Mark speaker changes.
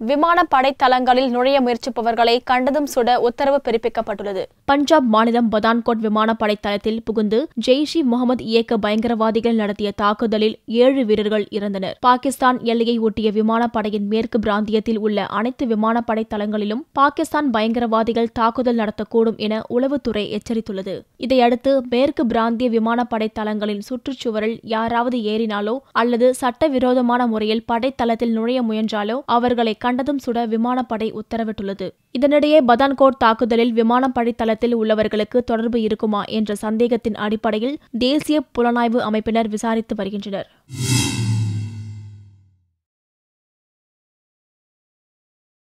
Speaker 1: விமானப்படை தளங்களில் நுழைய முயற்சிப்பவர்களை கண்டதும் சுட உத்தரவு பிறப்பிக்கப்பட்டுள்ளது
Speaker 2: பஞ்சாப் மாநிலம் பதான்கோட் விமானப்படை தளத்தில் புகுந்து ஜெய்ஷ் இ முகமது இயக்க பயங்கரவாதிகள் நடத்திய தாக்குதலில் ஏழு வீரர்கள் இறந்தனர் பாகிஸ்தான் எல்லையை ஒட்டிய விமானப்படையின் மேற்கு பிராந்தியத்தில் உள்ள அனைத்து விமானப்படை தளங்களிலும் பாகிஸ்தான் பயங்கரவாதிகள் தாக்குதல் நடத்தக்கூடும் என உளவுத்துறை எச்சரித்துள்ளது இதையடுத்து மேற்கு பிராந்திய விமானப்படை தளங்களின் சுற்றுச்சுவரில் யாராவது ஏறினாலோ அல்லது சட்டவிரோதமான முறையில் படைத்தளத்தில் நுழைய முயன்றாலோ அவர்களை கண்டதும் சுட விமானப்படை உத்தரவிட்டுள்ளது இதனிடையே பதான்கோட் தாக்குதலில் விமானப்படை தளத்தில் உள்ளவர்களுக்கு தொடர்பு இருக்குமா என்ற சந்தேகத்தின் அடிப்படையில் தேசிய புலனாய்வு அமைப்பினர் விசாரித்து வருகின்றனர்